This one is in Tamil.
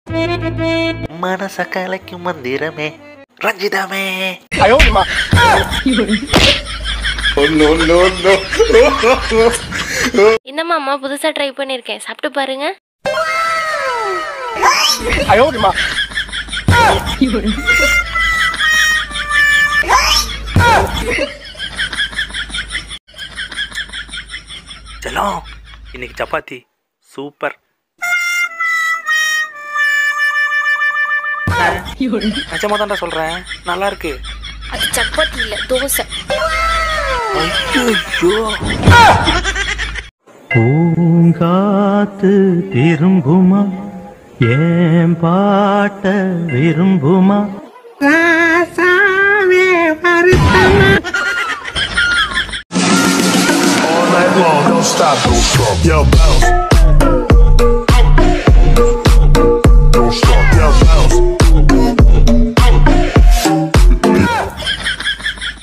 மனச கலைக்கும் மந்திரமே ரஞ்சிதமே என்னம்மா அம்மா புதுசா ட்ரை பண்ணிருக்கேன் சாப்பிட்டு பாருங்க செல்லம் இன்னைக்கு சப்பாத்தி சூப்பர் நிஜமா தான்டா சொல்றேன் நல்லா இருக்கு அது சப்பாத்தி இல்ல தோசை பூங்காத்து திரும்புமா ஏன் பாட்ட விரும்புமா All night long, don't stop, don't stop. Yo, bounce.